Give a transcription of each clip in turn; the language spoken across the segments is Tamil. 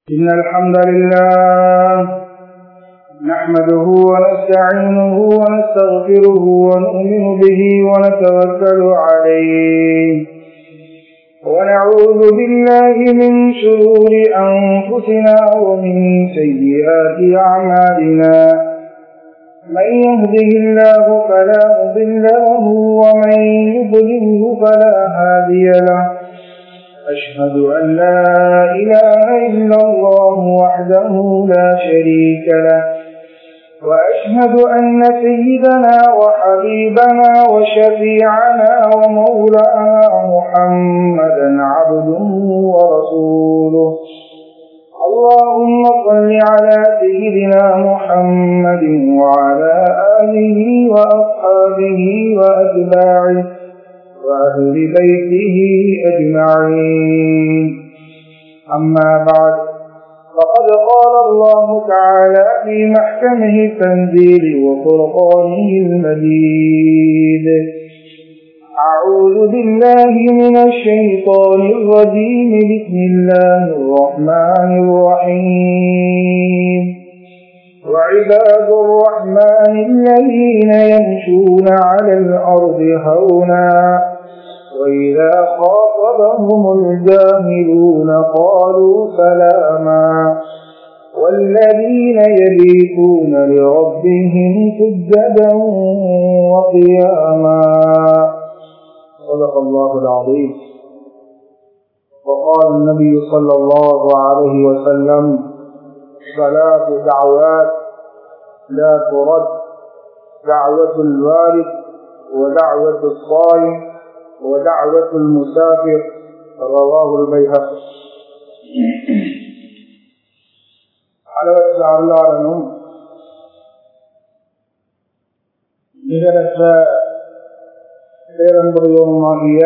إن الحمد لله نحمده ونستعينه ونستغفره ونؤمن به ونتوكل عليه ونعوذ بالله من شرور أنفسنا ومن سيئات أعمالنا من يهده الله فلا مضل له ومن يضلله فلا هادي له أشهد أن لا إله إلا الله وحده لا شريك له وأشهد أن سيدنا وحبيبنا وشفيعنا ومولانا محمدا عبده ورسوله اللهم صل على سيدنا محمد وعلى آله وأصحابه وأتباعه وأهل بيته أجمعين أما بعد فقد قال الله تعالى في محكمه التنزيل وفرقانه المجيد أعوذ بالله من الشيطان الرجيم بسم الله الرحمن الرحيم وعباد الرحمن الذين يمشون على الأرض هونا وإذا خاطبهم الجاهلون قالوا سلاما والذين يبيتون لربهم سجدا وقياما صدق الله العظيم وقال النبي صلى الله عليه وسلم ثلاث دعوات لا ترد دعوة الوالد ودعوة الصائم ودعوة المسافر رواه البيهقي அளவற்ற அல்லாளனும் நிகரற்ற பேரன்புடையவுமாகிய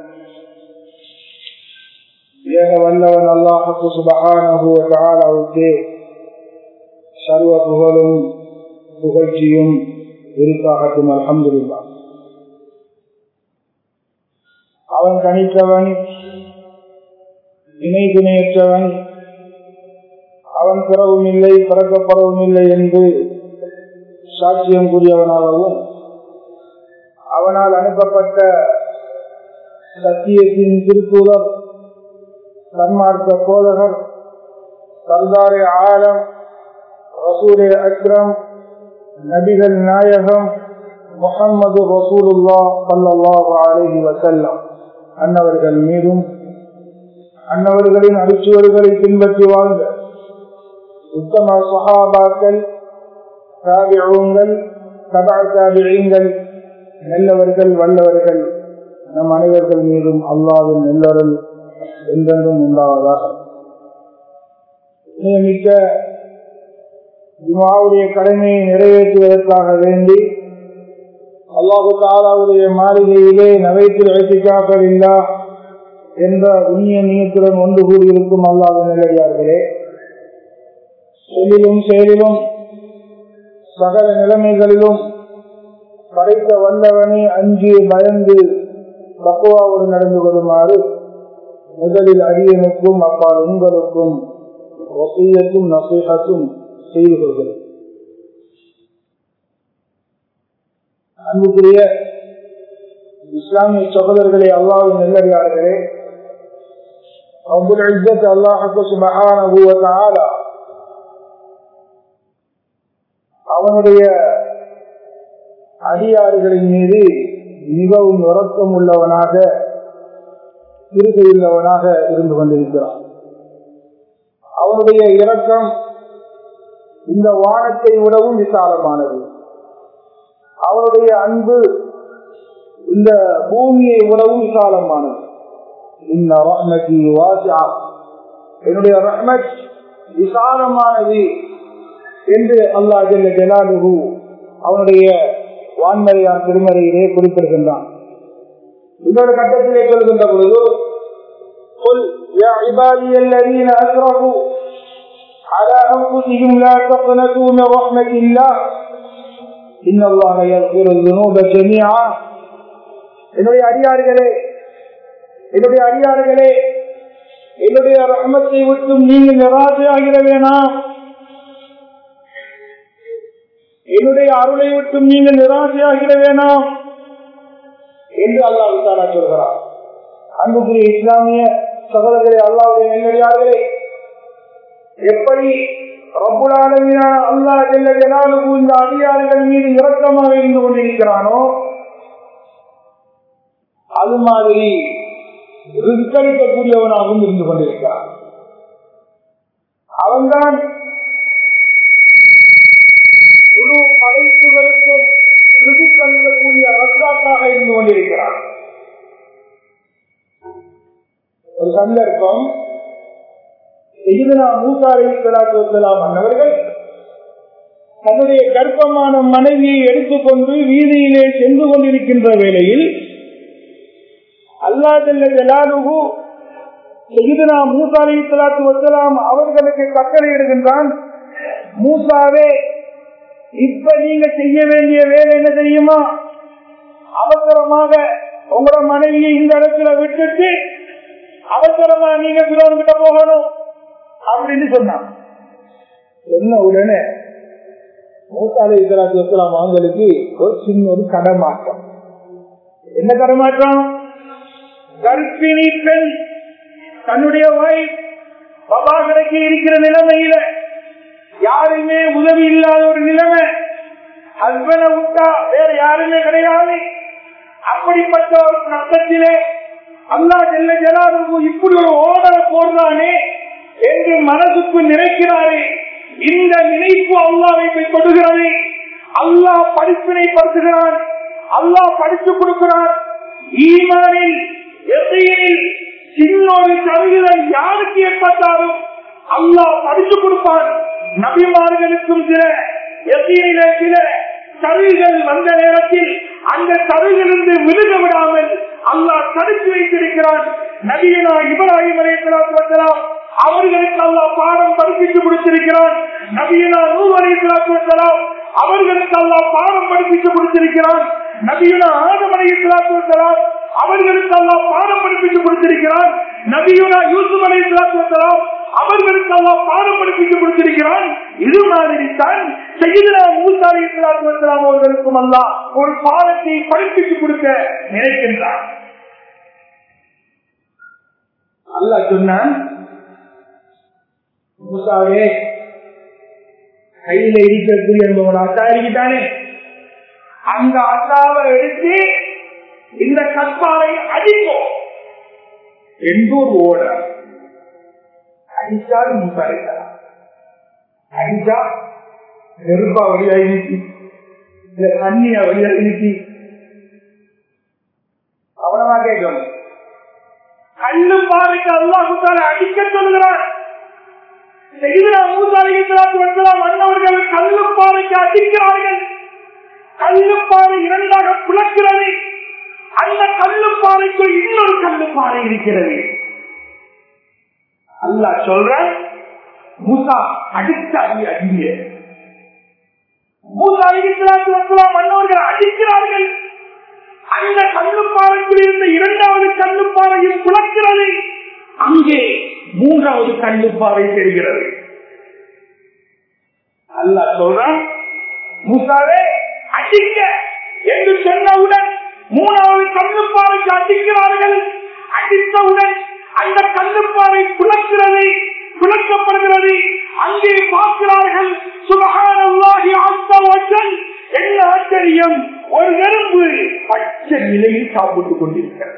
ஏக வல்லவன் அல்லாஹு சுபஹானஹு தஆலாவுக்கு சர்வ புகழும் புகழ்ச்சியும் இருக்காகட்டும் அல்ஹம்துலில்லா அவன் தனித்தவன் இணை துணையற்றவன் அவன் பிறவும் இல்லை பிறக்கப்படவும் இல்லை என்று சாட்சியம் கூறியவனாகவும் அவனால் அனுப்பப்பட்ட சத்தியத்தின் திருத்தூதர் சன்மார்க்க போதகர் சர்தாரே ஆலம் ரசூலே அக்ரம் நபிகள் நாயகம் முகம்மது ரசூலுல்லா சல்லாஹு அலஹி வசல்லம் அன்னவர்கள் மீதும் அன்னவர்களின் அடிச்சுவர்களை பின்பற்றி வாழ்ந்த உத்தம சஹாபாக்கள் தாபிழங்கள் சதா தாபிழங்கள் நல்லவர்கள் வல்லவர்கள் நம் அனைவர்கள் மீதும் அல்லாவின் நல்லருள் என்றென்றும் உண்டாவதாக மிக்க ஜுமாவுடைய கடமையை நிறைவேற்றுவதற்காக வேண்டி அல்லாஹு தாலாவுடைய மாளிகையிலே நவைத்தில் வைத்திக்காக்கள் இல்லா என்ற உண்ணிய நீயத்துடன் ஒன்று கூடியிருக்கும் அல்லாத நிலையார்களே சொல்லிலும் செயலிலும் சகல நிலைமைகளிலும் படைத்த வல்லவனை அஞ்சு பயந்து தக்குவாவோடு நடந்து கொள்ளுமாறு முதலில் அடியனுக்கும் அப்பால் உங்களுக்கும் வசீயத்தும் நசீகத்தும் செய்து கொள்கிறேன் அன்புக்குரிய இஸ்லாமிய சகோதரர்களே அல்லாவின் நெல்லடியார்களே அபுல் இஸ்ஸத் அல்லாஹுக்கு சுபஹானஹு வ தஆலா அவனுடைய அடியாறுகளின் மீது மிகவும் உறக்கம் உள்ளவனாக திருகையுள்ளவனாக இருந்து கொண்டிருக்கிறான் அவனுடைய இரக்கம் இந்த வானத்தை விடவும் விசாலமானது அவனுடைய அன்பு இந்த பூமியை விடவும் விசாலமானது இந்த ரஹ்மதி வாசியா என்னுடைய ரஹ்மத் விசாலமானது என்று அல்லா ஜல்ல ஜலாலுகு அவனுடைய வான்மறையான் திருமறையிலே குறிப்பிடுகின்றான் இன்னொரு கட்டத்திலே சொல்கின்ற பொழுது قل يا عبادي الذين أسرفوا على أنفسهم لا تقنطوا من رحمة الله إن الله يغفر الذنوب جميعا என்னுடைய அடியார்களே என்னுடைய அடியார்களே என்னுடைய ரகமத்தை விட்டும் நீங்க நிராசையாகிட வேணாம் என்னுடைய அருளை விட்டும் நீங்கள் நிராசையாகிட வேணாம் என்று அல்லாஹ் தாலா சொல்கிறார் அன்புக்குரிய இஸ்லாமிய சகோதரர்களே அல்லாவுடைய நெல்லடியார்களே எப்படி ரப்புலாளவியான அல்லா செல்ல ஜனாலுக்கு இந்த அதிகாரிகள் மீது இரக்கமாக இருந்து கொண்டிருக்கிறானோ அது மாதிரி ரிஸ்கரிக்கக்கூடியவனாகவும் இருந்து கொண்டிருக்கிறான் அவன்தான் முழு படைப்புகளுக்கும் ரிஸ்கரிக்கக்கூடிய ரத்தாக்காக இருந்து கொண்டிருக்கிறான் ஒரு சந்தர்ப்பம் எதிரா மூசாரி சலாத்துலாம் அன்னவர்கள் தன்னுடைய கர்ப்பமான மனைவியை எடுத்துக்கொண்டு வீதியிலே சென்று கொண்டிருக்கின்ற வேளையில் அல்லா ஜல்லாலுகு எதிரா மூசாரி சலாத்து வசலாம் அவர்களுக்கு கட்டளையிடுகின்றான் மூசாவே இப்ப நீங்க செய்ய வேண்டிய வேலை என்ன தெரியுமா அவசரமாக உங்களோட மனைவியை இந்த இடத்துல விட்டுட்டு அவசரமா நீங்க பிறகு கிட்ட போகணும் அப்படின்னு சொன்னான் சொன்ன உடனே மூசாலை இஸ்லாம் அவங்களுக்கு ஒரு சின்ன ஒரு கடமாற்றம் என்ன கடமாற்றம் கர்ப்பிணி பெண் தன்னுடைய வாய் பபா கிடைக்க இருக்கிற நிலைமையில யாருமே உதவி இல்லாத ஒரு நிலைமை ஹஸ்பண்ட விட்டா வேற யாருமே கிடையாது அப்படிப்பட்ட ஒரு நஷ்டத்திலே அல்லா செல்ல ஜலாலுக்கு இப்படி ஒரு ஓடரை போடுறானே என்று மனசுக்கு நினைக்கிறாரே இந்த நினைப்பு அல்லாவை போய் கொடுக்கிறது அல்லாஹ் படிப்பினை படுத்துகிறான் அல்லாஹ் படித்து கொடுக்கிறான் ஈமானில் எத்தையில் சின்ன ஒரு சதவீதம் யாருக்கு ஏற்பட்டாலும் அல்லாஹ் படித்து கொடுப்பான் நபிமார்களுக்கும் சில எத்தையில சில கருவிகள் வந்த நேரத்தில் அந்த கருவிலிருந்து விழுக விடாமல் அல்லாஹ் தடுத்து வைத்திருக்கிறான் நபியனா இப்ராஹிம் அலையாம் அவர்களுக்கு அல்லாஹ் பாடம் படிப்பித்து கொடுத்திருக்கிறான் நபியனா நூறு அலையாம் அவர்களுக்கு அல்லாஹ் பாடம் படிப்பித்து கொடுத்திருக்கிறான் நபியனா ஆதம் அலையாம் அவர்களுக்கு அல்லாஹ் பாடம் படிப்பித்து கொடுத்திருக்கிறான் நபியுனா யூசுப் அலையாம் அவர்களுக்கு அல்லாஹ் பாடம் படிப்பித்து கொடுத்திருக்கிறான் இது மாதிரி தான் செய்தினா மூசா அலையாம் அவர்களுக்கும் அல்லாஹ் ஒரு பாடத்தை படிப்பித்து கொடுக்க நினைக்கின்றான் அல்ல சொன்னான் மூசாவே கையில இருக்கக்கூடிய ஒரு அத்தா இருக்கிட்டானே அந்த அத்தாவை எடுத்து இந்த கற்பாவை அடிப்போம் என்று ஒரு ஓட அடிச்சால் மூசா அடிக்கலாம் அடிச்சா நெருப்பா வழியாக நீக்கி இல்ல தண்ணியா வழியாக நீக்கி அவ்வளவா கேட்கணும் கண்ணு பாறைக்கு அல்லாஹுத்தால அடிக்க சொல்கிறார் மன்னவர்கள் கல்லு பாறைக்கு அடிக்கிறார்கள் கல்லு பாறை இரண்டாக புலக்கிறது அந்த கல்லு பாறைக்குள் இன்னொரு கல்லு பாறை இருக்கிறது அல்லா சொல்ற மூசா அடித்த அடி அடிங்க மூசா அலிகலாத்து மன்னவர்கள் அடிக்கிறார்கள் அந்த கல்லுப்பாறைக்குள் இருந்த இரண்டாவது கல்லுப்பாறையும் புலக்கிறது அங்கே மூன்றாவது கல்லுப்பாறை தெரிகிறது அல்ல சொல்றான் மூசாவே அடிக்க என்று சொன்னவுடன் மூணாவது கல்லுப்பாறைக்கு அடிக்கிறார்கள் அடித்தவுடன் அந்த கல்லுப்பாறை புலக்கிறது புலக்கப்படுகிறது அங்கே பார்க்கிறார்கள் சுபகானல்லாகி ஆஸ்தவச்சன் என்ன ஆச்சரியம் ஒரு எறும்பு பச்சை நிலையில் சாப்பிட்டுக் கொண்டிருக்கிறது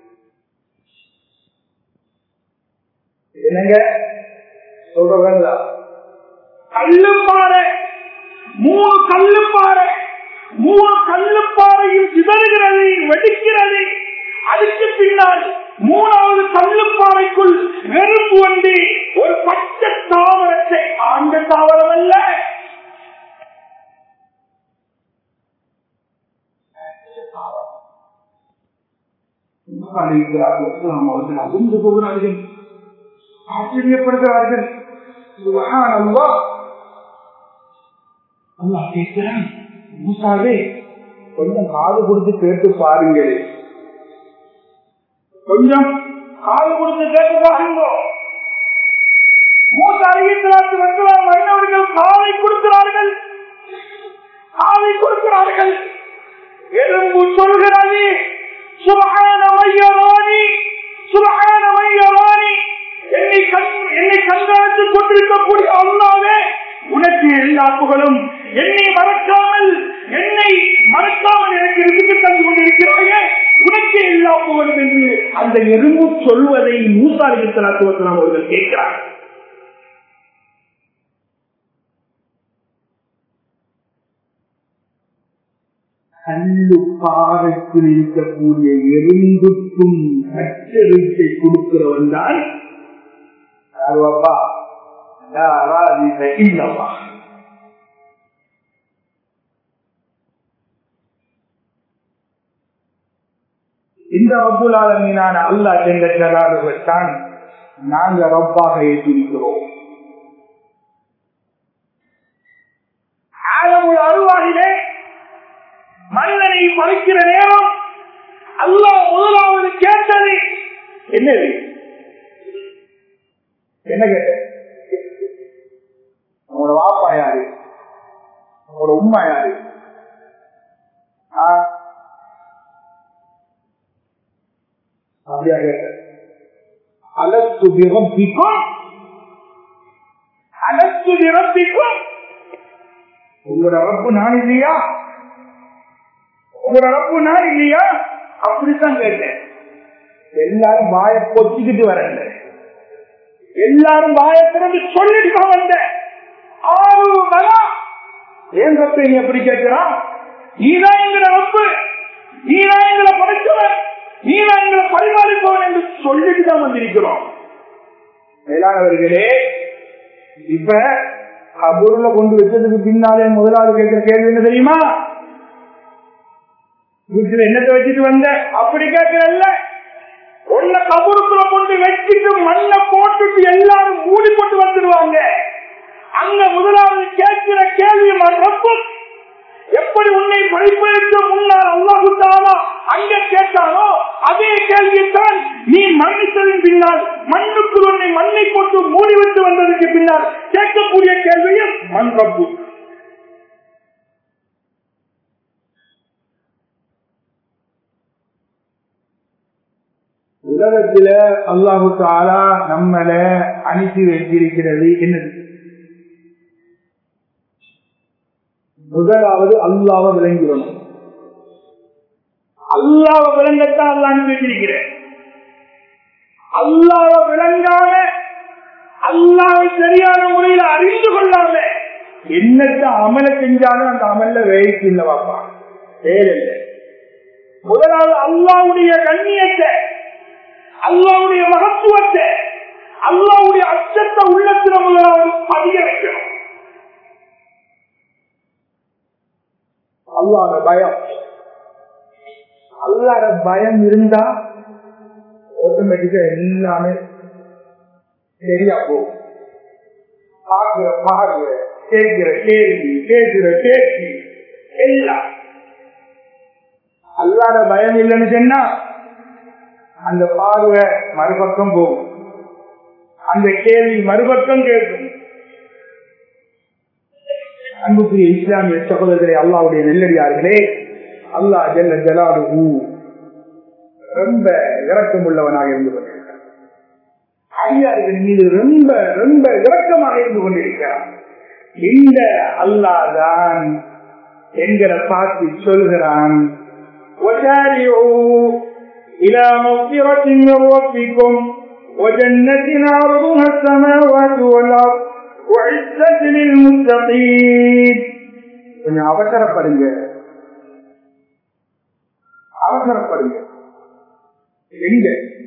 என்னங்க சொல்றதா கல்லுப்பாறை மூணு கல்லுப்பாறை மூணு கல்லுப்பாறையும் சிதறுகிறது வெடிக்கிறது அதுக்கு பின்னால் மூணாவது கல்லுப்பாறைக்குள் நெருப்பு வந்து ஒரு பச்சை தாவரத்தை ஆண்ட தாவரம் அல்ல அவர்கள் அதிர்ந்து போகிறார்கள் ஆச்சரியப்படுகிறார்கள் அல்லா கேட்கிறான் மூசாவே கொஞ்சம் காது கொடுத்து கேட்டு பாருங்களே கொஞ்சம் காது கொடுத்து கேட்டுக்காருங்க மூத்த அறிவித்தலாத்து வெங்கலாம் வைணவர்கள் காதை கொடுக்கிறார்கள் காதை கொடுக்கிறார்கள் எறும்பு சொல்கிறது சுபகான மையராணி சுபகான மையராணி என்னை கண் என்னை கண்காணித்துக் கொண்டிருக்கக்கூடிய அல்லாவே உனக்கு எல்லா புகழும் என்னை மறக்காமல் என்னை மறக்காமல் எனக்கு இருந்து தந்து கொண்டிருக்கிறாயே உனக்கு எல்லா புகழும் என்று அந்த எறும்பு சொல்வதை மூசாரி தலாத்துவத்தலாம் அவர்கள் கேட்கிறார் கல்லு பாதத்தில் இருக்கக்கூடிய எறும்புக்கும் அச்சரிக்கை கொடுக்கிறவன் தான் யாருவப்பா இல்லவா இந்த ரப்புலால மீனான அல்லா சென்ற ஜலாலுவத்தான் நாங்க ரப்பாக ஏற்றிருக்கிறோம் ஆழமுள்ள அருவாகிலே மனிதனை பறிக்கிற நேரம் அல்லாஹ் முதலாவது கேட்டது என்னது என்ன கேட்ட உங்களோட வாப்பா யாரு உங்களோட உமா யாரு அப்படியா கேட்ட அலத்து விரப்பிக்கும் அலத்து விரப்பிக்கும் உங்களோட ரப்பு நான் இல்லையா உங்களோட ரப்பு நான் இல்லையா அப்படித்தான் கேட்டேன் எல்லாரும் வாய பொச்சிக்கிட்டு வரல எல்லாரும் வாய திறந்து சொல்லிட்டு வந்த ஆறு மலா ஏன் ரப்ப நீ எப்படி கேட்கிறான் நீதான் எங்களை ரப்பு நீதான் எங்களை படைச்சவன் நீதான் எங்களை பரிமாறிப்பவன் என்று சொல்லிட்டு தான் வந்திருக்கிறோம் மேலானவர்களே இப்ப கபூர்ல கொண்டு வச்சதுக்கு பின்னாலே முதலாவது கேட்கிற கேள்வி என்ன தெரியுமா வீட்டுல என்னத்தை வச்சுட்டு வந்த அப்படி கேட்கிறல்ல உள்ள கபூருக்குள்ள கொண்டு வச்சுட்டு மண்ணை போட்டுட்டு எல்லாரும் மூடி போட்டு வந்துடுவாங்க அங்க முதலாவது கேட்கிற கேள்வி மறப்பு எப்படி உன்னை படிப்பதற்கு முன்னால் அல்லாஹு தாலா அங்க கேட்டானோ அதே கேள்வித்தான் நீ மன்னித்ததின் பின்னால் மண்ணுக்கு உன்னை மண்ணை போட்டு மூடி விட்டு வந்ததற்கு பின்னால் கேட்கக்கூடிய கேள்வியும் மண் ரப்பு உலகத்தில அல்லாஹு தாலா நம்மள அனுப்பி வைத்திருக்கிறது என்னது முதலாவது அல்லாவ விளங்கிடணும் அல்லாவ விளங்கத்தான் அல்லா அனுப்பி வச்சிருக்கிறேன் அல்லாவ விளங்காம அல்லாவை சரியான முறையில் அறிந்து கொள்ளாம என்னத்த அமல செஞ்சாலும் அந்த அமல்ல வேலைக்கு இல்லை பாப்பா வேலை முதலாவது அல்லாவுடைய கண்ணியத்தை அல்லாவுடைய மகத்துவத்தை அல்லாவுடைய அச்சத்தை உள்ளத்தில் முதலாவது பதிய வைக்கணும் அல்லாத பயம் அல்லாத பயம் இருந்தா ஆட்டோமேட்டிக்கா எல்லாமே சரியா போகும் பார்க்கிற பார்வை கேட்கிற கேள்வி கேட்கிற கேள்வி எல்லாம் அல்லாத பயம் இல்லைன்னு சொன்னா அந்த பார்வை மறுபக்கம் போகும் அந்த கேள்வி மறுபக்கம் கேட்கும் அன்புக்குரிய இஸ்லாமிய சகோதரர்களே அல்லாவுடைய நெல்லடியார்களே அல்லா ஜல்ல ஜலாலு ரொம்ப இறக்கம் உள்ளவனாக இருந்து கொண்டிருக்கிறார் அடியார்கள் மீது ரொம்ப ரொம்ப இறக்கமாக இருந்து கொண்டிருக்கிறார் இந்த அல்லாதான் என்கிற பார்த்து சொல்கிறான் إلى مغفرة من ربكم وجنة عرضها السماوات والأرض وعزة للمتقين கொஞ்சம் அவசரப்படுங்க அவசரப்படுங்க எங்க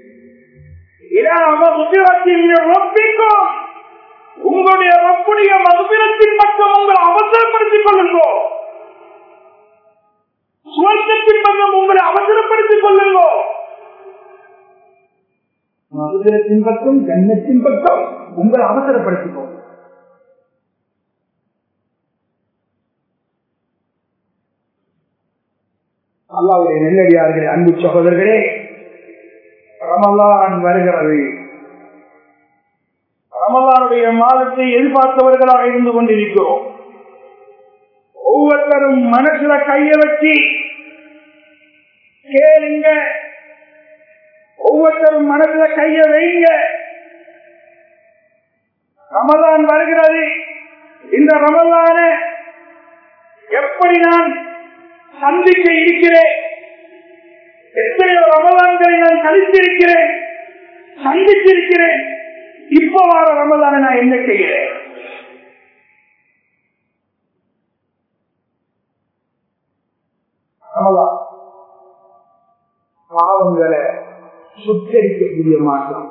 ரப்பிக்கும் உங்களுடைய ரப்புடைய மதுபிரத்தின் பக்கம் உங்களை அவசரப்படுத்திக் கொள்ளுங்க சுவர்க்கத்தின் பக்கம் உங்களை அவசரப்படுத்திக் கொள்ளுங்க மதுரத்தின் பக்கம் கண்ணத்தின் பக்கம் உங்களை அவசரப்படுத்திக்கோ அல்லாவுடைய நெல்லடியார்களே அன்பு சகோதரர்களே ரமலான் வருகிறது ரமலானுடைய மாதத்தை எதிர்பார்த்தவர்களாக இருந்து கொண்டிருக்கிறோம் ஒவ்வொருத்தரும் மனசுல கைய வச்சு கேளுங்க ஒவ்வொருத்தரும் மனசுல கைய வைங்க ரமலான் வருகிறது இந்த ரமலான எப்படி நான் சந்திக்க இருக்கிறேன் எத்தனையோ ரமலான்களை நான் கழித்திருக்கிறேன் சந்தித்திருக்கிறேன் இப்ப வார ரமலான நான் என்ன செய்கிறேன் ரமலான் பாவங்களை சுத்தரிக்கக்கூடிய மாற்றம்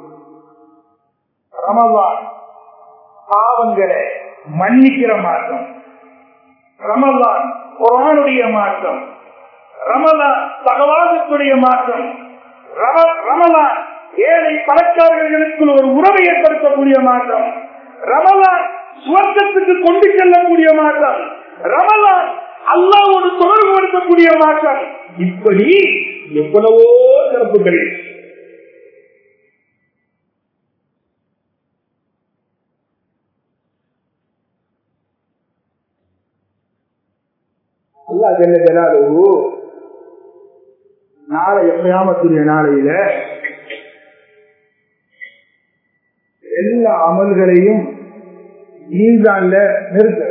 ரமலான் பாவங்களை மன்னிக்கிற மாற்றம் ரமலான் குரானுடைய மாற்றம் ரமலான் தகவாதத்துடைய மாற்றம் ரமலான் ஏழை பணக்காரர்களுக்குள் ஒரு உறவை ஏற்படுத்தக்கூடிய மாற்றம் ரமலான் சுவர்க்கத்துக்கு கொண்டு செல்லக்கூடிய மாற்றம் ரமலான் அல்லாவோடு தொடர்பு படுத்தக்கூடிய மாற்றம் இப்படி எவ்வளவோ சிறப்புகள் அல்லா ஜெல்ல ஜலாலு நாளை எப்பயாமத்துடைய நாளையில எல்லா அமல்களையும் நீந்தான்ல நிறுத்த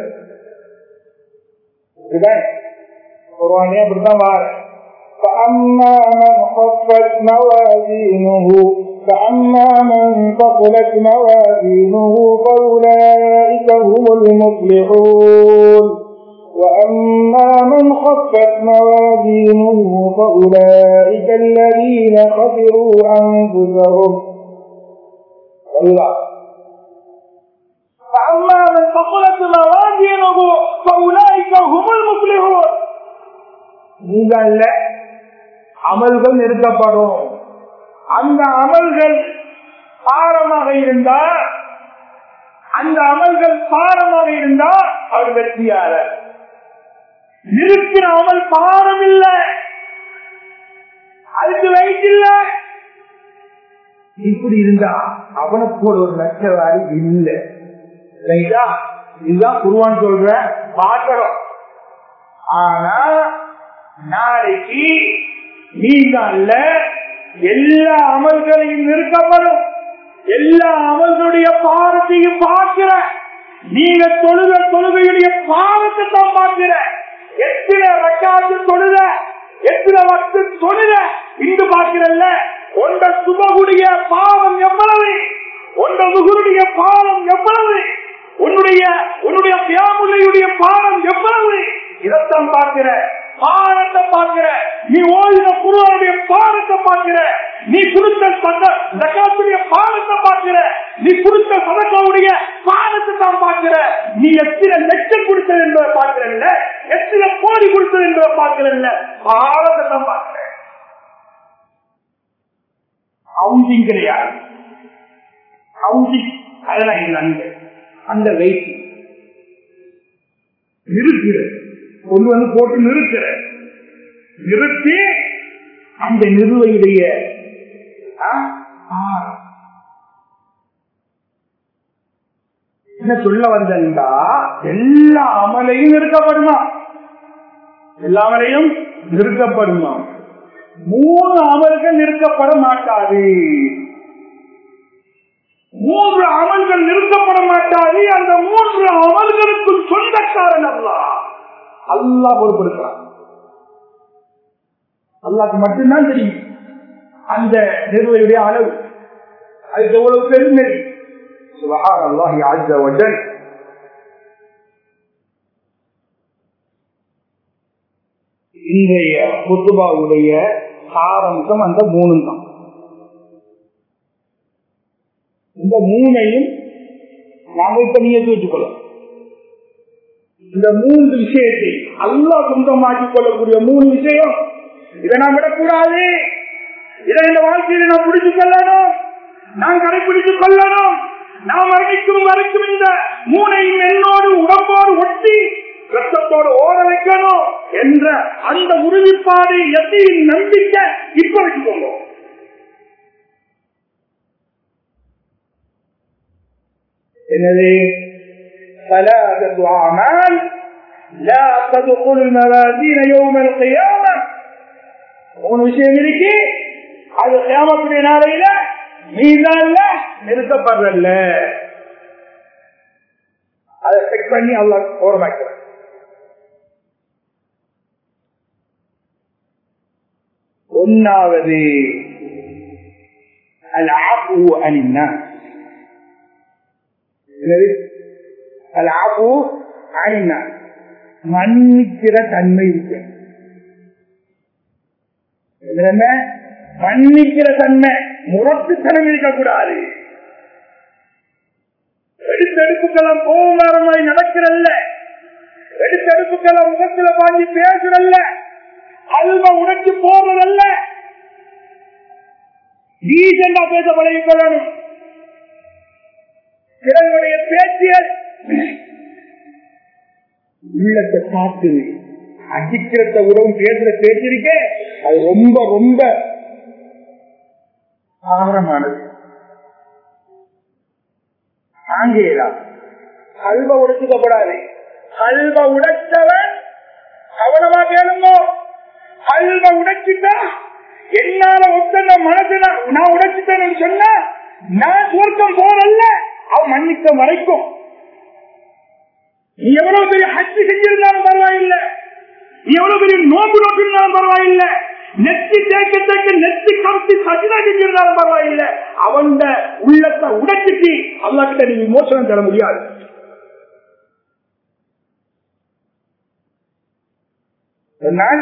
குர்வானே அப்படித்தான் வார فأما من خفت موازينه فأما من ثقلت موازينه فأولئك هم المفلحون وأما من خفت موازينه فأولئك الذين خسروا أنفسهم الله فأما من ثقلت موازينه فأولئك هم المفلحون நீங்கள்ல அமல்கள் நிறுத்தப்படும் அந்த அமல்கள் பாரமாக இருந்தா அந்த அமல்கள் பாரமாக இருந்தா அவர் வெற்றியாளர் இருக்கிற அமல் பாரம் இல்ல அதுக்கு வயிற்றில்ல இப்படி இருந்தா அவனுக்கு ஒரு லட்சவாரி இல்லை ரைட்டா இதுதான் குருவான் சொல்ற பாட்டகம் ஆனா நாளைக்கு நீங்க அல்ல எல்லா அமல்களையும் நிறுத்தப்படும் எல்லா அமல்களுடைய பாரத்தையும் பார்க்கிற நீங்க தொழுத தொழுகையுடைய பாவத்தை தான் பார்க்கிற எத்தனை ரக்காத்து தொழுத எத்தனை வக்து தொழுத இன்று பார்க்கிறல்ல ஒன்ற சுபகுடைய பாவம் எவ்வளவு ஒன்ற முகுருடைய பாவம் எவ்வளவு உன்னுடைய உன்னுடைய பியாமுலையுடைய பாவம் எவ்வளவு இதைத்தான் பார்க்கிற பாரத்தை பார்க்கிற நீ ஓதின குருவனுடைய பாரத்தை பார்க்கிற நீ கொடுத்த சகாத்துடைய பாரத்தை பார்க்கிற நீ கொடுத்த சதக்காவுடைய பாரத்தை தான் பார்க்கிற நீ எத்தனை லட்சம் கொடுத்தது என்பதை பார்க்கிறல்ல எத்தனை கோடி கொடுத்தது என்பதை பார்க்கிறல்ல பாரத்தை தான் பார்க்கிற ஹவுசிங் கிடையாது ஹவுசிங் அதெல்லாம் இல்லை அங்க அந்த வெயிட் நிறுத்துற கொண்டு வந்து போட்டு நிறுத்துற நிறுத்தி அந்த நிறுவையுடைய என்ன சொல்ல வந்தா எல்லா அமலையும் நிறுத்தப்படுமா எல்லா அமலையும் நிறுத்தப்படுமா மூணு அமல்கள் நிறுத்தப்பட மாட்டாது மூன்று அமல்கள் நிறுத்தப்பட மாட்டாது அந்த மூன்று அமல்களுக்கு சொந்தக்காரன் அல்லா அல்லா பொறுப்படுத்துறான் அல்லாக்கு மட்டும்தான் தெரியும் அந்த நிறுவனுடைய அளவு அதுக்கு எவ்வளவு பெருமை சுபஹான் அல்லாஹி ஆஜ வஜல் இன்றைய குத்துபாவுடைய சாரம்சம் அந்த மூணு தான் இந்த மூணையும் நாங்கள் இப்ப நீயத்து வச்சுக்கொள்ளலாம் இந்த மூன்று விஷயத்தை அல்லா சொந்தமாக்கிக் கொள்ளக்கூடிய மூணு விஷயம் இதை நாம் விடக்கூடாது இதை இந்த வாழ்க்கையில நாம் பிடித்துக் கொள்ளணும் நாம் கடைபிடித்துக் கொள்ளணும் நாம் மரணிக்கும் வரைக்கும் இந்த மூனையும் என்னோடு உடம்போடு ஒட்டி ரத்தத்தோடு ஓட வைக்கணும் என்ற அந்த உறுதிப்பாடு எத்தையும் நம்பிக்கை இப்ப வச்சுக்கோங்க எனவே ثلاثة أعمال لا تدخل الموازين يوم القيامة மூணு விஷயம் இருக்கு அது கியாமத்துடைய நாளையில மீதான்ல நிறுத்தப்படுறல்ல அதை செக் பண்ணி அல்ல ஓரமாக்கிறார் ஒன்னாவது العفو عن الناس العفو عن الناس மன்னிக்கிற தன்மை இருக்கு என்ன மன்னிக்கிற தன்மை முரட்டுத்தனம் இருக்கக்கூடாது எடுத்தெடுப்புக்கெல்லாம் கோமாரமாய் நடக்கிறல்ல எடுத்தெடுப்புக்கெல்லாம் முகத்துல வாங்கி பேசுறல்ல அல்வ உடைச்சு போறதல்ல டீசெண்டா பேச பழகி கொள்ளணும் பிறருடைய பேச்சியல் உள்ளத்தை காத்துது அடிக்கிறத உறவும் பேசுற பேச்சிருக்க அது ரொம்ப ரொம்ப ஆரமானது ஆங்கேதா கல்வ உடைச்சுக்கப்படாது கல்வ உடைச்சவன் கவனமா கேளுங்க கல்வ உடைச்சுட்டா என்னால ஒத்தங்க மனசு நான் உடைச்சிட்டேன்னு சொன்னா நான் சுவர்க்கம் போறல்ல அவன் மன்னிக்க வரைக்கும் நீ எவ்வளவு பெரிய ஹஜ்ஜி செஞ்சிருந்தாலும் பரவாயில்லை நீ எவ்வளவு பெரிய நோம்பு நோக்கிருந்தாலும் பரவாயில்லை நெத்தி தேக்க தேக்க நெத்தி கருத்தி சஜிதா செஞ்சிருந்தாலும் பரவாயில்லை அவன் உள்ளத்தை உடைச்சிட்டு அல்லாக்கிட்ட நீ விமோசனம் தர முடியாது சொன்னால்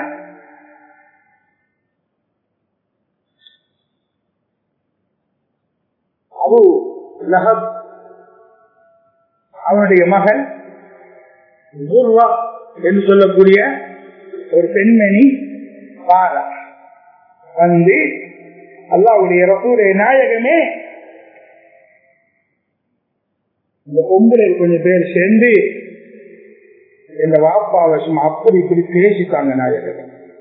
அபு லஹப் அவனுடைய மகன் துர்வா என்று சொல்லக்கூடிய ஒரு பெண்மணி பாரா வந்து அல்லாவுடைய ரசூரை நாயகமே இந்த பொம்பளை கொஞ்சம் பேர் சேர்ந்து இந்த வாப்பாவை சும்மா அப்படி இப்படி பேசிட்டாங்க நாயகமே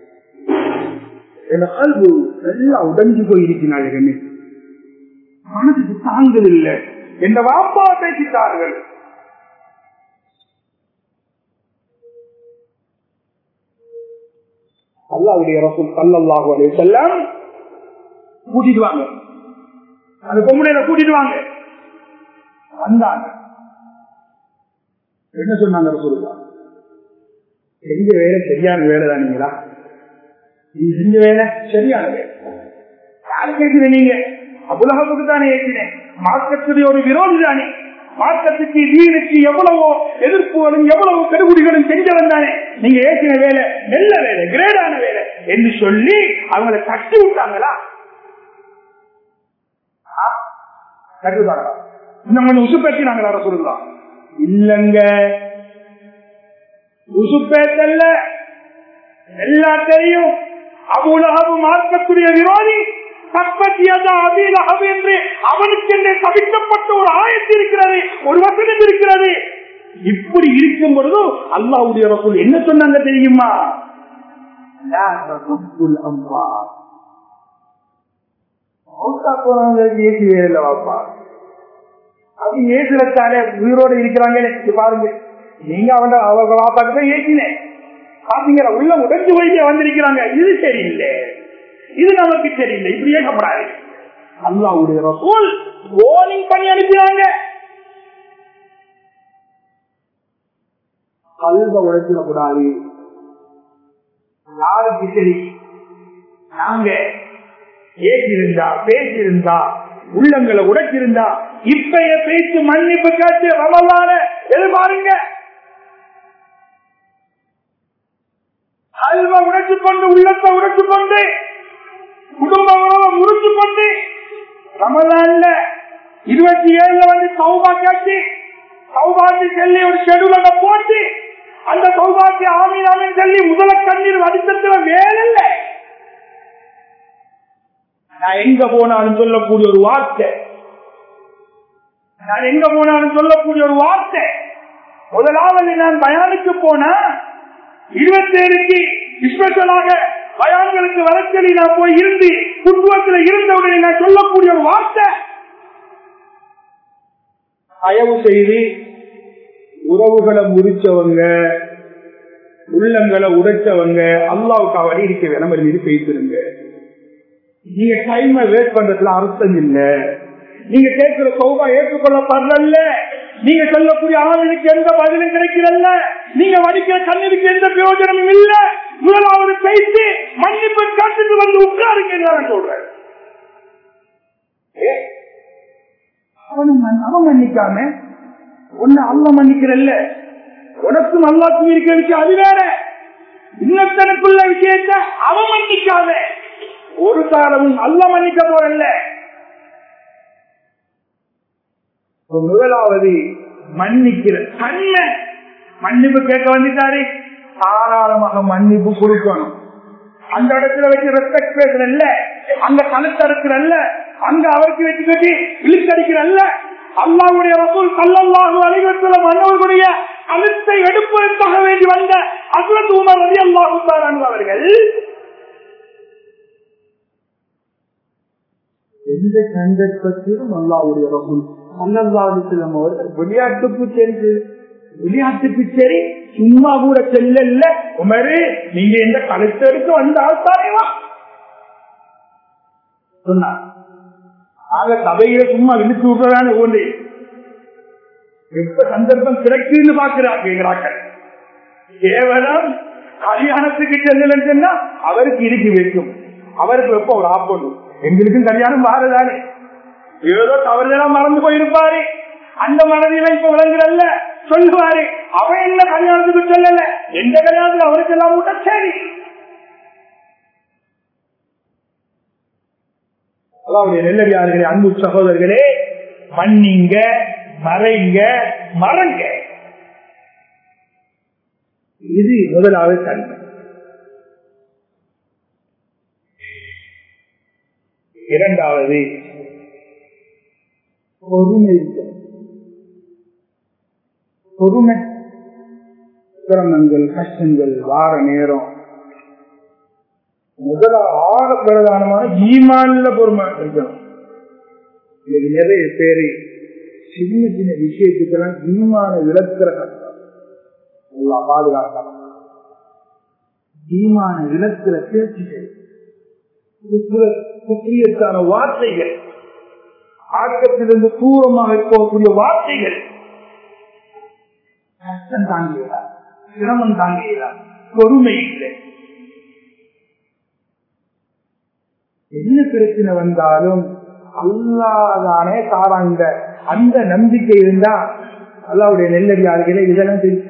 என் அல்பு எல்லாம் உடஞ்சு போயிருக்கு நாயகமே மனதுக்கு தாங்கள் இல்லை என்ற வாப்பா பேசிட்டார்கள் அல்லாவுடைய ரசூல் சல்லல்லாஹு அலைஹி வஸல்லம் கூட்டிட்டு வாங்க அந்த பொம்பளையில கூட்டிட்டு வாங்க வந்தாங்க என்ன சொன்னாங்க ரசூலுல்லா செஞ்ச வேலை சரியான வேலை தானீங்களா நீ செஞ்ச வேலை சரியான வேலை யாரு கேட்கிறேன் நீங்க அபுலகத்துக்கு தானே ஏற்றினேன் மார்க்கத்துடைய ஒரு விரோதி தானே மார்க்கத்துக்கு தீனுக்கு எவ்வளவோ எதிர்ப்புகளும் எவ்வளவு கெடுகுடிகளும் செஞ்சவன் தானே நீங்க ஏற்றின வேலை நல்ல வேலை கிரேடான வேலை என்று சொல்லி அவங்களை தட்டி விட்டாங்களா தட்டி விட்டாங்களா இன்னும் கொஞ்சம் உசுப்பேற்றினாங்களா சொல்லலாம் இல்லங்க உசுப்பேத்தல்ல எல்லாம் தெரியும் அபுலகபு மார்க்கத்துடைய விரோதி என்று அவனுக்கு என்று தவிக்கப்பட்ட ஒரு ஆயத்து இருக்கிறது ஒரு வசனம் இருக்கிறது இப்படி இருக்கும் பொழுது அல்லாவுடைய ரசூல் என்ன சொன்னாங்க தெரியுமா ஏசி வேலை வாப்பா அது ஏசுறத்தாலே உயிரோடு இருக்கிறாங்க பாருங்க நீங்க அவங்க அவங்க வாப்பாக்கு தான் ஏசினேன் பாத்தீங்களா உள்ள உடஞ்சு போயிட்டே வந்திருக்கிறாங்க இது சரியில்லை இது நமக்கு தெரியல இப்படி ஏகப்படாது அல்லாவுடைய ரசூல் வார்னிங் பண்ணி அனுப்பினாங்க கல்வ உழைச்சிடக்கூடாது யாருக்கு சரி நாங்க ஏற்றிருந்தா பேசியிருந்தா உள்ளங்களை உடைச்சிருந்தா இப்பய பேச்சு மன்னிப்பு காட்சி ரமலான எது பாருங்க அல்வ உடைச்சு கொண்டு உள்ளத்தை உடைச்சு கொண்டு குடும்ப உறவை முறிச்சு கொண்டு ரமலான்ல இருபத்தி ஏழுல வந்து சௌபா காட்சி சௌபாக்கு சொல்லி ஒரு ஷெடியூல போட்டு அந்த சௌபாக்கு ஆமீன் ஆமீன் சொல்லி முதல கண்ணீர் வடித்தத்துல வேலைல்ல நான் எங்க போனாலும் சொல்லக்கூடிய ஒரு வார்த்தை நான் எங்க போனாலும் சொல்லக்கூடிய ஒரு வார்த்தை முதலாவது நான் பயானுக்கு போனா இருபத்தேழுக்கு ஸ்பெஷலாக பயான்களுக்கு வரச்சொல்லி நான் போய் இருந்து குடும்பத்தில் இருந்தவுடனே நான் சொல்லக்கூடிய ஒரு வார்த்தை அயவு செய்து உறவுகளை முறிச்சவங்க உள்ளங்களை உடைச்சவங்க அல்லாவுக்கு அவரை இருக்க வேணும் மீது பேசிருங்க நீங்க டைம வேஸ்ட் பண்றதுல அர்த்தம் இல்ல நீங்க கேட்கிற சௌபா ஏற்றுக்கொள்ளப்படல நீங்க சொல்லக்கூடிய ஆளுக்கு எந்த பதிலும் கிடைக்கிறல்ல நீங்க வடிக்கிற கண்ணிற்கு எந்த பிரயோஜனமும் இல்ல முதலாவது பேசி மன்னிப்பு காத்துட்டு வந்து உட்காருங்க நான் சொல்றேன் ஏ, அவனும் மன்- அவன் மன்னிக்காம உன்னை அல்ல மன்னிக்கிறல்ல உனக்கும் அல்லாக்கும் இருக்கிற விஷயம் அது வேற இன்னத்தனுக்குள்ள விஷயத்தை அவன் மன்னிக்காம ஒரு காலமும் அல்ல மன்னிக்க போறல்ல இப்ப முதலாவது மன்னிக்கிற தன்மை மன்னிப்பு கேட்க வந்துட்டாரு தாராளமாக மன்னிப்பு கொடுக்கணும் அந்த இடத்துல வச்சு ரெஸ்பெக்ட் பேசுறல்ல அங்க கழுத்தறுக்கிறல்ல அங்க அவருக்கு வச்சு கட்டி இழுத்தடிக்கிறல்ல அல்லாவுடைய ரசூல் கல்லல்லாஹு அலைவத்துல மன்னவர்களுடைய கழுத்தை எடுப்பதற்காக வேண்டி வந்த அசுரத் உமர் ரவி அல்லாஹு அவர்கள் எந்த சந்தர்ப்பத்திலும் அல்லாவுடைய ரசூல் அல்லாஹிஸ்லம் அவர்கள் விளையாட்டுக்கு சென்று விளையாட்டுக்கு சரி சும்மா கூட செல்லல உமரு நீங்க எந்த கலெக்டருக்கு வந்தால் தானேவா சொன்னார் ஆக சபையில சும்மா விழித்து விடுறதான ஒன்று எப்ப சந்தர்ப்பம் கிடைக்குன்னு பாக்குறாங்க கேவலம் கல்யாணத்துக்கு செல்லலன்னு சொன்னா அவருக்கு இருக்கு வைக்கும் அவருக்கு எப்ப ஒரு ஆப்பணும் எங்களுக்கும் கல்யாணம் மாறுதானே ஏதோ தவறுதெல்லாம் மறந்து போயிருப்பாரு அந்த மனதில இப்ப விளங்குறல்ல சொல்லுவாரு அவன் என்ன கல்யாணத்துக்கு சொல்லல எந்த கல்யாணத்துக்கு அவருக்கு எல்லாம் விட்டா சரி அதாவது நெல்லடியார்களே அன்பு சகோதரர்களே மன்னிங்க மறைங்க மறங்க இது முதலாவது தன்மை இரண்டாவது பொறுமை இருக்கிறது. பொறுமை சிரமங்கள் கஷ்டங்கள் வார நேரம் முதல ஆக பிரதானமான ஈமான்ல பொறுமை இருக்கணும் இன்னைக்கு நிறைய பேரு சின்ன சின்ன விஷயத்துக்கெல்லாம் ஈமான விளக்குற கஷ்டம் எல்லாம் பாதுகாக்கலாம் ஈமான விளக்குற பேச்சுகள் குற்ற- குற்றியத்தான வார்த்தைகள் ஆக்கத்திலிருந்து தூரமாக போகக்கூடிய வார்த்தைகள் கஷ்டம் தாங்குகிறா சிரமம் தாங்குகிறா பொறுமை இல்லை என்ன பிரச்சனை வந்தாலும் அல்லாதானே தாராங்க அந்த நம்பிக்கை இருந்தா அல்லாவுடைய நெல்லடியார்களே இதெல்லாம் தெரிவிச்சு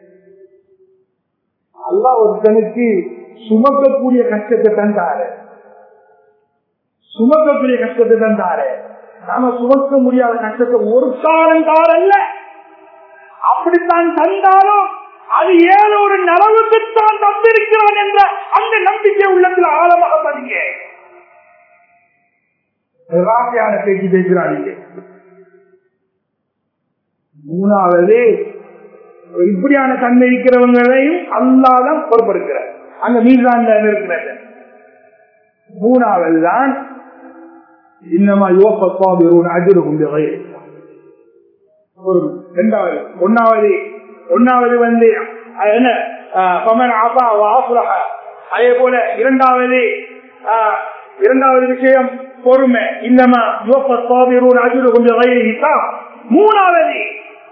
அல்லா ஒருத்தனுக்கு சுமக்கக்கூடிய கஷ்டத்தை தான் தாரு சுமக்கக்கூடிய கஷ்டத்தை தான் தாரு நாம சுமக்க முடியாத கஷ்டத்தை ஒரு காலம் தாரல்ல அப்படித்தான் தந்தாலும் அது ஏதோ ஒரு நலவுக்குத்தான் தந்திருக்கிறான் என்ற அந்த நம்பிக்கை உள்ளத்தில் ஆழமாக பதிங்க ராசியான பேச்சு பேசுறாங்க மூணாவது இப்படியான தன்மை இருக்கிறவங்களையும் அல்லாதான் பொறுப்படுக்கிறார் அங்க மீதான இருக்கிறார் மூணாவது தான் இன்னமா யோகம் அஜுருகும் ஒரு இரண்டாவது ஒன்னாவது ஒன்னாவது வந்து அஹ், என்ன அஹ், பமன் ஆபா வாசுரஹ. அதே போல இரண்டாவது அஹ், இரண்டாவது விஷயம் பொறுமை இன்னமா யோகம் அஜுருகும் மூணாவது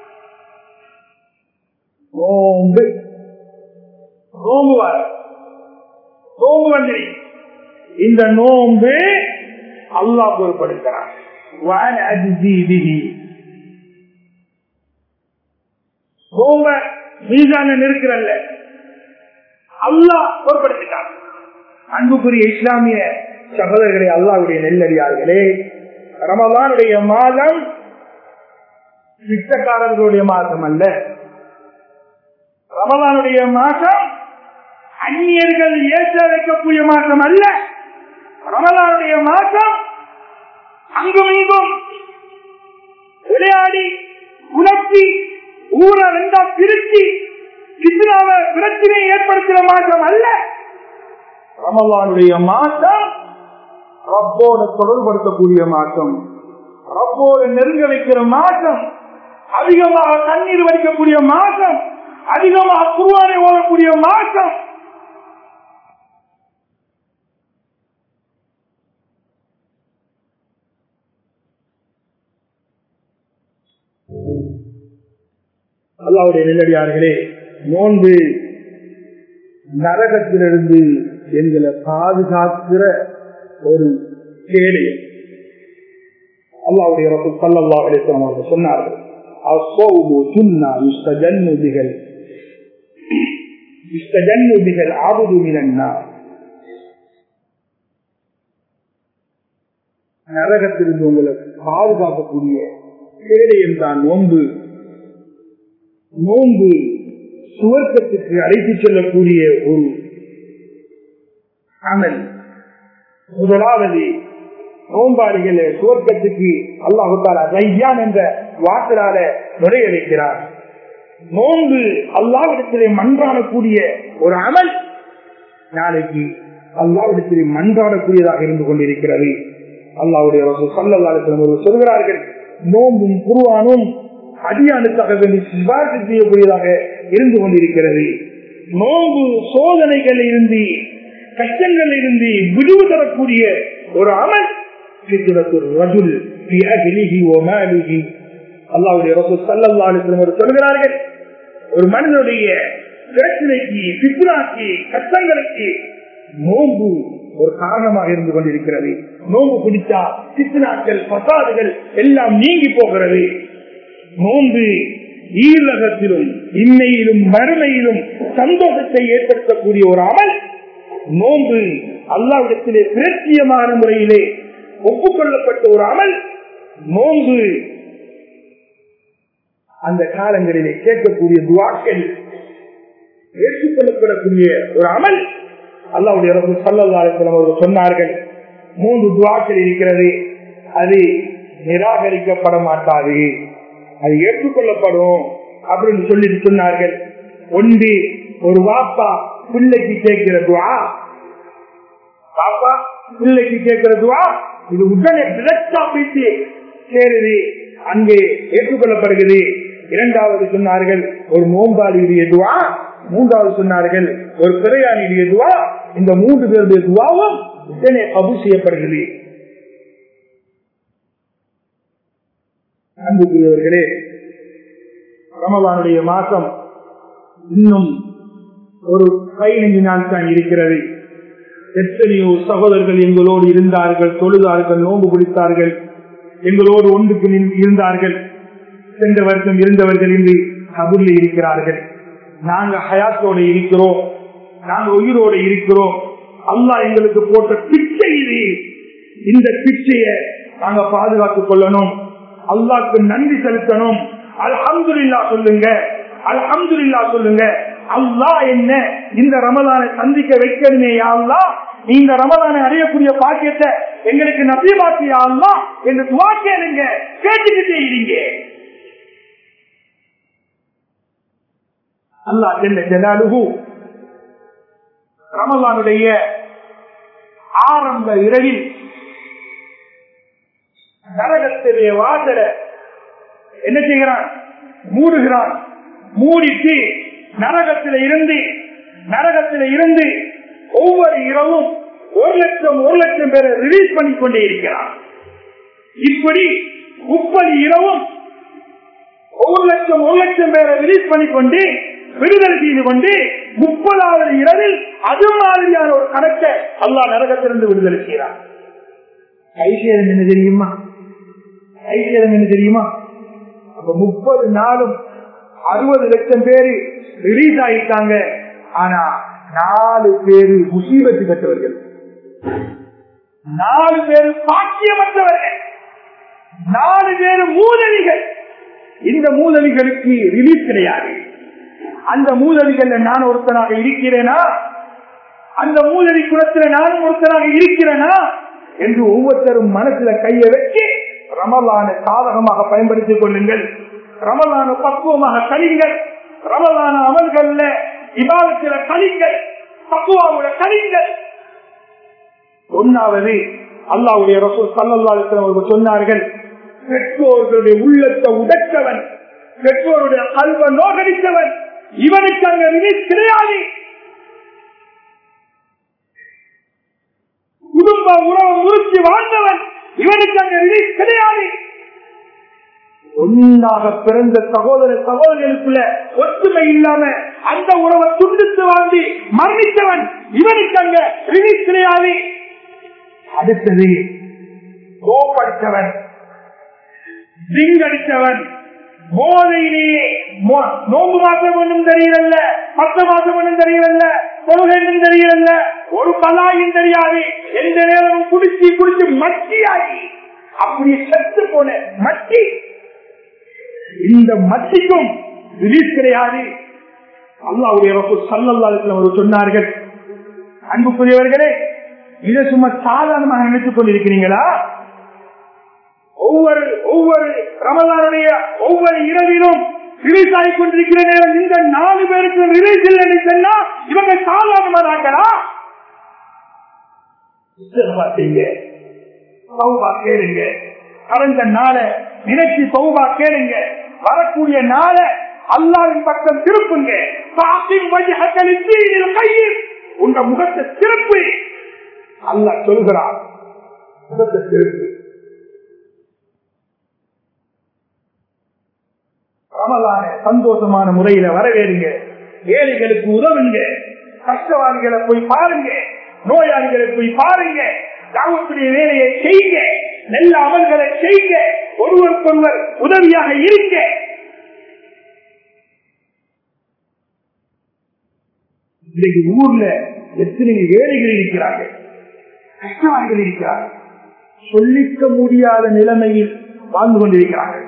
நோம்பு நோம்பு வர நோம்பு வந்து இந்த நோம்பு அல்லாஹ் பொருட்படுத்துறான் وأن أجزي به. நோம்ப மீதான இருக்கிறல்ல அல்லாஹ் பொருட்படுத்திட்டான் அன்புக்குரிய இஸ்லாமிய சகோதரர்களே அல்லாவுடைய நெல்லடியார்களே ரமலானுடைய மாதம் பிச்சைக்காரர்களுடைய மாதம் அல்ல ரமலானுடைய மாதம் அந்நியர்கள் ஏற்ற வைக்கக்கூடிய மாதம் அல்ல ரமலானுடைய மாதம் அங்கும் இங்கும் விளையாடி உணர்த்தி ஊரை ரெண்டா பிரிச்சு கிருஷ்ணாவை பிரச்சனை ஏற்படுத்துகிற மாற்றம் அல்ல ரமலானுடைய மாற்றம் ரப்போட தொடர்படுத்தக்கூடிய மாற்றம் ரப்போட நெருங்க வைக்கிற மாற்றம் அதிகமாக தண்ணீர் வடிக்கக்கூடிய மாசம் அதிகமாக குருவானை ஓடக்கூடிய மாசம் அல்லாவுடைய நெல்லடியார்களே நோன்பு நரகத்திலிருந்து எங்களை பாதுகாக்கிற ஒரு கேடயம் அல்லாவுடைய ரசூல் ஸல்லல்லாஹு அலைஹி வஸல்லம் அவர்கள் சொன்னார்கள் அஸ்ஸௌமு சுன்னா யுஸ்தஜன்னு பிஹல் யுஸ்தஜன்னு பிஹல் ஆபுது மினன் நார் நரகத்திலிருந்து உங்களை பாதுகாக்கக்கூடிய கேடயம் தான் நோன்பு நோன்பு சுவர்க்கத்துக்கு அழைத்து செல்லக்கூடிய ஒரு அமல் முதலாவது நோம்பாளிகளை சுவர்க்கத்துக்கு அல்லாஹால ரையான் என்ற வாசலால நுழைய வைக்கிறார் நோன்பு அல்லாவிடத்திலே மன்றாடக்கூடிய ஒரு அமல் நாளைக்கு அல்லாவிடத்திலே மன்றாடக்கூடியதாக இருந்து கொண்டிருக்கிறது அல்லாவுடைய சல்லல்லாஹு சொல்கிறார்கள் நோம்பும் குருவானும் அடியானுக்காக வேண்டி சிபாரிசு செய்யக்கூடியதாக இருந்து கொண்டிருக்கிறது நோன்பு சோதனைகள் இருந்து கஷ்டங்கள் இருந்து விடுவு தரக்கூடிய ஒரு அமல் அல்லாவுடைய சொல்கிறார்கள் ஒரு மனிதனுடைய பிரச்சனைக்கு பித்னாக்கு கஷ்டங்களுக்கு நோன்பு ஒரு காரணமாக இருந்து கொண்டிருக்கிறது நோன்பு பிடித்தா சித்தனாக்கள் பசாதுகள் எல்லாம் நீங்கி போகிறது நோன்பு ஈரகத்திலும் இன்மையிலும் மறுமையிலும் சந்தோஷத்தை ஏற்படுத்தக்கூடிய ஒரு அமல் நோன்பு அல்லாவிடத்திலே பிரத்தியமான முறையிலே ஒப்புக்கொள்ளப்பட்ட ஒரு அமல் நோன்பு அந்த காலங்களிலே கேட்கக்கூடிய துவாக்கள் ஏற்றுக்கொள்ளப்படக்கூடிய ஒரு அமல் அல்லாவுடைய சல்லல்லாஹம் அவர்கள் சொன்னார்கள் மூன்று துவாக்கள் இருக்கிறது அது நிராகரிக்கப்பட மாட்டாது அது ஏற்றுக்கொள்ளப்படும் அப்படின்னு சொல்லி சொன்னார்கள் ஒன்று ஒரு வாப்பா பிள்ளைக்கு கேட்கிற துவா பாப்பா பிள்ளைக்கு கேட்கிற துவா இது உடனே டிரெக்டா போயிட்டு சேருது அங்கே ஏற்றுக்கொள்ளப்படுகிறது இரண்டாவது சொன்னார்கள் ஒரு நோம்பாளியுடைய துவா மூன்றாவது சொன்னார்கள் ஒரு பிறையானியுடைய துவா இந்த மூன்று பேருடைய துவாவும் உடனே கபு செய்யப்படுகிறது அன்புக்குரியவர்களே ரமலானுடைய மாசம் இன்னும் ஒரு பதினைந்து நாள் தான் இருக்கிறது எத்தனையோ சகோதரர்கள் எங்களோடு இருந்தார்கள் தொழுதார்கள் நோன்பு பிடித்தார்கள் எங்களோடு ஒன்றுக்கு இருந்தார்கள் சென்ற வருஷம் இருந்தவர்கள் இன்று கபூர்ல இருக்கிறார்கள் நாங்க ஹயாத்தோட இருக்கிறோம் நாங்க உயிரோட இருக்கிறோம் அல்லாஹ் எங்களுக்கு போட்ட பிச்சை இது இந்த பிச்சைய நாங்க பாதுகாத்துக் கொள்ளணும் அல்லாக்கு நன்றி செலுத்தணும் அல்ஹம்துல்லா சொல்லுங்க அல்ஹம்துல்லா சொல்லுங்க அல்லாஹ் என்ன இந்த ரமலானை சந்திக்க வைக்கணுமே அல்லா இந்த ரமலானை அடையக்கூடிய பாக்கியத்தை எங்களுக்கு நபிமாக்கியா அல்லா என்று துவா கேளுங்க கேட்டுக்கிட்டே இருங்க அல்லா ஜெல்ல ஜலாலுகு ரமலானுடைய ஆரம்ப இரவில் நரகத்திலே வாசல என்ன செய்கிறான் மூடுகிறான் மூடிட்டு நரகத்தில இருந்து நரகத்தில இருந்து ஒவ்வொரு இரவும் ஒரு லட்சம் ஒரு லட்சம் பேரை ரிலீஸ் பண்ணி கொண்டே இருக்கிறான் இப்படி முப்பது இரவும் ஒரு லட்சம் ஒரு லட்சம் பேரை ரிலீஸ் பண்ணி கொண்டு விடுதலை செய்து கொண்டு முப்பதாவது இரவில் அது மாதிரியான ஒரு கணக்கை அல்லா நரகத்திலிருந்து விடுதலை செய்கிறார் ஐசியம் என்ன தெரியுமா ஐசியம் என்ன தெரியுமா அப்ப முப்பது நாளும் அறுபது லட்சம் பேரு ரிலீஸ் ஆகிட்டாங்க ஆனா நாலு பேரு முசீபத்து பெற்றவர்கள் நாலு பேரு பாக்கியமற்றவர்கள் நாலு பேரு மூதவிகள் இந்த மூதவிகளுக்கு ரிலீஸ் கிடையாது அந்த மூதவிகள் நான் ஒருத்தனாக இருக்கிறேனா அந்த மூதவி குலத்துல நானும் ஒருத்தனாக இருக்கிறேனா என்று ஒவ்வொருத்தரும் மனசுல கைய வச்சு ரமலான சாதகமாக பயன்படுத்திக் கொள்ளுங்கள் ரமலான பக்குவமாக கழிங்கள் ரமலான அமல்கள்ல இபாலத்தில கழிங்கள் பக்குவாவோட கழிங்கள் ஒன்னாவது அல்லாவுடைய ரசூல் சல்லல்லாஹு அவர்கள் சொன்னார்கள் பெற்றோர்களுடைய உள்ளத்தை உடைத்தவன் பெற்றோருடைய கல்வ நோகடித்தவன் இவனுக்கு அங்க ரிலீஸ் கிடையாது குடும்ப உறவு முறிச்சு வாழ்ந்தவன் இவனுக்கு அங்க ரிலீஸ் கிடையாது ஒன்றாக பிறந்த சகோதர சகோதரர்களுக்குள்ள ஒற்றுமை இல்லாம அந்த உறவை துண்டித்து வாழ்ந்து மரணித்தவன் இவனுக்கு அங்க ரிலீஸ் கிடையாது அடுத்தது கோப்படித்தவன் திங்கடித்தவன் போதையிலேயே மோ- நோம்பு மாசம் ஒன்றும் தெரியல பத்து மாசம் ஒன்றும் தெரியல தொழுகையும் தெரியல ஒரு பலாயும் தெரியாது எந்த நேரமும் குடிச்சு குடிச்சு மட்டியாகி அப்படியே செத்து போன மட்டி இந்த மட்டிக்கும் ரிலீஸ் கிடையாது அல்லாவுடைய சல்லல்லாஹு சொன்னார்கள் அன்புக்குரியவர்களே இதை சும்மா சாதாரணமாக நினைத்துக் கொண்டிருக்கிறீங்களா ஒவ்வொரு ஒவ்வொரு ரமலானுடைய ஒவ்வொரு இரவிலும் ரிலீஸ் ஆகி கொண்டிருக்கிற நேரம் இந்த நாலு பேருக்கு ரிலீஸ் இல்லைன்னு சொன்னா இவங்க சாதாரணமாதாங்களா பார்த்தீங்க சௌபா கேளுங்க கடந்த நாளை நினைச்சு சௌபா கேளுங்க வரக்கூடிய நாளை அல்லாவின் பக்கம் திருப்புங்க பாத்தின் வஜ்ஹக்கல் தீனில் கையில் உங்க முகத்தை திருப்பு அல்லாஹ் சொல்கிறார் முகத்தை திருப்பு ரமலான சந்தோஷமான முறையில வரவேறுங்க ஏழைகளுக்கு உதவுங்க கஷ்டவாதிகளை போய் பாருங்க நோயாளிகளை போய் பாருங்க தாவத்துடைய வேலையை செய்யுங்க நல்ல அமல்களை செய்யுங்க ஒருவருக்கொருவர் உதவியாக இருங்க இன்னைக்கு ஊர்ல எத்தனை ஏழைகள் இருக்கிறார்கள் கஷ்டவாதிகள் இருக்கிறார்கள் சொல்லிக்க முடியாத நிலைமையில் வாழ்ந்து கொண்டிருக்கிறார்கள்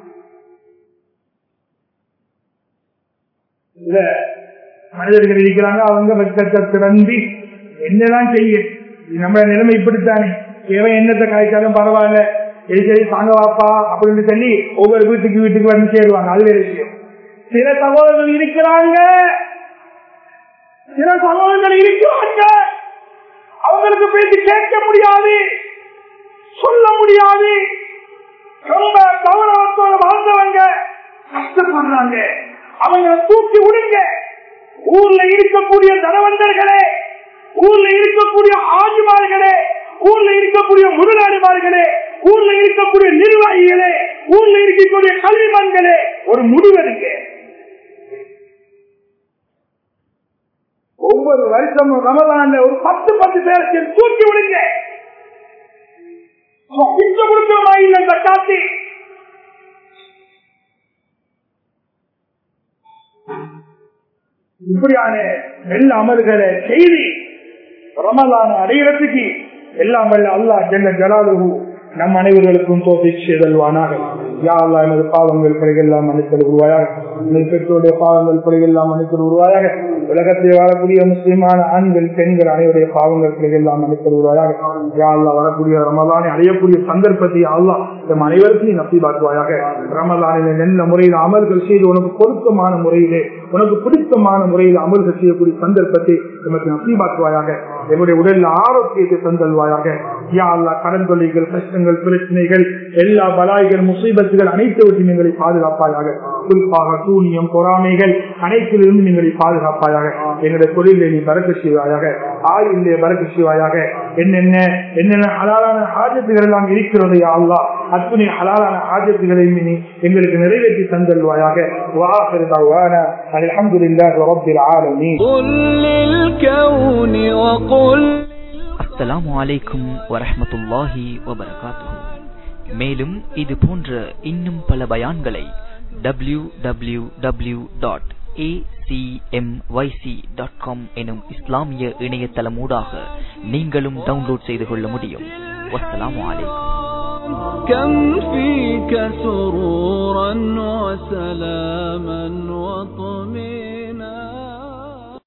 சில மனிதர்கள் இருக்கிறாங்க அவங்க வெக்கத்தை திறந்து என்னதான் செய்ய இது நம்ம நிலைமை இப்படித்தானே தேவை என்னத்தை காய்ச்சாலும் பரவாயில்ல சரி சரி தாங்க வாப்பா அப்படின்னு சொல்லி ஒவ்வொரு வீட்டுக்கு வீட்டுக்கு வந்து சேருவாங்க அது வேற விஷயம் சில சகோதரர்கள் இருக்கிறாங்க சில சகோதரர்கள் இருக்கிறாங்க அவங்களுக்கு பேசி கேட்க முடியாது சொல்ல முடியாது ரொம்ப கௌரவத்தோட வாழ்ந்தவங்க கஷ்டப்படுறாங்க அவங்களை தூக்கி விடுங்க ஊர்ல இருக்கக்கூடிய தனவந்தர்களே ஊர்ல இருக்கக்கூடிய ஆஜிமார்களே ஊர்ல இருக்கக்கூடிய முதலாளிமார்களே ஊர்ல இருக்கக்கூடிய நிர்வாகிகளே ஊர்ல இருக்கக்கூடிய கல்விமான்களே ஒரு முடிவெடுங்க ஒவ்வொரு வருஷமும் ரமலான்ல ஒரு பத்து பத்து பேருக்கு தூக்கி விடுங்க பிச்சை கொடுக்கிறோமா இல்லை இந்த காத்தி இப்படியான நல்ல அமல்களை செய்து ரமலான அடைகிறதுக்கு எல்லாம் வல்ல அல்லாஹ் ஜெல்ல ஜலாலுகு நம் அனைவர்களுக்கும் தோப்பி செய்தல்வானாக யா அல்லா எனது பாவங்கள் பிழைகள்லாம் மன்னித்தல் உருவாயாக எனது பெற்றோருடைய பாவங்கள் பிழைகள்லாம் மன்னித்தல் உருவாயாக உலகத்தில் வாழக்கூடிய முஸ்லிமான ஆண்கள் பெண்கள் அனைவருடைய பாவங்கள் பிழைகள்லாம் மன்னித்தல் உருவாயாக யா அல்லா வரக்கூடிய ரமலானை அடையக்கூடிய சந்தர்ப்பத்தை அல்லா நம் அனைவருக்கும் நப்பிபாக்குவாயாக ரமலானில நல்ல முறையில் அமல்கள் செய்து உனக்கு பொருத்தமான முறையிலே உனக்கு பிடித்தமான முறையில் அமல்கள் செய்யக்கூடிய சந்தர்ப்பத்தை நமக்கு நசீபாக்குவாயாக எங்களுடைய உடலில் ஆரோக்கியத்தை தந்தல்வாயாக யா அல்லா கடன் தொல்லைகள் கஷ்டங்கள் பிரச்சனைகள் எல்லா பலாய்கள் முசீபத்துகள் அனைத்துவற்றையும் எங்களை பாதுகாப்பாயாக குறிப்பாக சூனியம் பொறாமைகள் அனைத்திலிருந்து எங்களை பாதுகாப்பாயாக எங்களுடைய தொழிலை நீ பறக்க செய்வாயாக ஆயுளே பறக்க செய்வாயாக என்னென்ன என்னென்ன ஹலாலான ஆஜத்துகள் எல்லாம் இருக்கிறது யா அல்லா அத்துணை ஹலாலான ஆஜத்துகளையும் நீ எங்களுக்கு நிறைவேற்றி தந்தல்வாயாக வாஹிர் தவானா الحمد لله رب العالمين قل للكون وقل அஸ்ஸலாமு அலைக்கும் வரஹ்மத்துல்லாஹி வபரகாத்துஹு மேலும் இது போன்ற இன்னும் பல பயான்களை W W W dot dot com எனும் இஸ்லாமிய இணையதளமூடாக நீங்களும் டவுன்லோட் செய்து கொள்ள முடியும் வஸ்ஸலாமு அலைக்கும் كم فيك سرورا وسلاما وطمئنا